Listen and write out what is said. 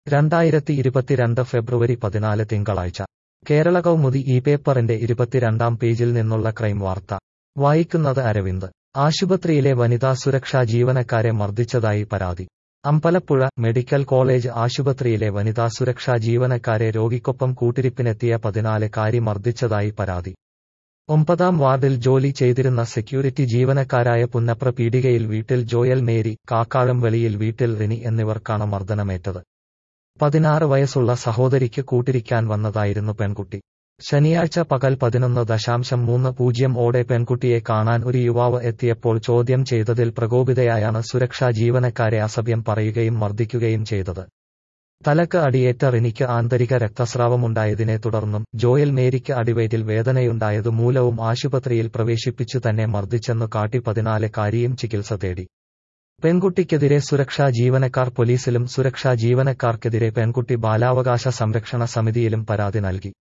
രണ്ടായിരത്തി ഇരുപത്തിരണ്ട് ഫെബ്രുവരി പതിനാല് തിങ്കളാഴ്ച കേരള കൗമുദി ഈ പേപ്പറിന്റെ ഇരുപത്തിരണ്ടാം പേജിൽ നിന്നുള്ള ക്രൈം വാർത്ത വായിക്കുന്നത് അരവിന്ദ് ആശുപത്രിയിലെ വനിതാ സുരക്ഷാ ജീവനക്കാരെ മർദ്ദിച്ചതായി പരാതി അമ്പലപ്പുഴ മെഡിക്കൽ കോളേജ് ആശുപത്രിയിലെ വനിതാ സുരക്ഷാ ജീവനക്കാരെ രോഗിക്കൊപ്പം കൂട്ടിരിപ്പിനെത്തിയ പതിനാല് കാരി മർദ്ദിച്ചതായി പരാതി ഒമ്പതാം വാർഡിൽ ജോലി ചെയ്തിരുന്ന സെക്യൂരിറ്റി ജീവനക്കാരായ പുന്നപ്ര പീടികയിൽ വീട്ടിൽ ജോയൽ മേരി കാക്കാഴം വെളിയിൽ വീട്ടിൽ റിനി എന്നിവർക്കാണ് മർദ്ദനമേറ്റത് പതിനാറ് വയസ്സുള്ള സഹോദരിക്ക് കൂട്ടിരിക്കാൻ വന്നതായിരുന്നു പെൺകുട്ടി ശനിയാഴ്ച പകൽ പതിനൊന്ന് ദശാംശം മൂന്ന് പൂജ്യം ഓടെ പെൺകുട്ടിയെ കാണാൻ ഒരു യുവാവ് എത്തിയപ്പോൾ ചോദ്യം ചെയ്തതിൽ പ്രകോപിതയായാണ് സുരക്ഷാ ജീവനക്കാരെ അസഭ്യം പറയുകയും മർദ്ദിക്കുകയും ചെയ്തത് തലക്ക് അടിയേറ്റ റിനിക്ക് ആന്തരിക രക്തസ്രാവമുണ്ടായതിനെ തുടർന്നും ജോയൽ മേരിക്ക് അടിവയറ്റിൽ വേദനയുണ്ടായതു മൂലവും ആശുപത്രിയിൽ പ്രവേശിപ്പിച്ചു തന്നെ മർദ്ദിച്ചെന്നു കാട്ടി പതിനാല് കാരിയും ചികിത്സ തേടി പെൺകുട്ടിക്കെതിരെ സുരക്ഷാ ജീവനക്കാർ പോലീസിലും സുരക്ഷാ ജീവനക്കാർക്കെതിരെ പെൺകുട്ടി ബാലാവകാശ സംരക്ഷണ സമിതിയിലും പരാതി നൽകി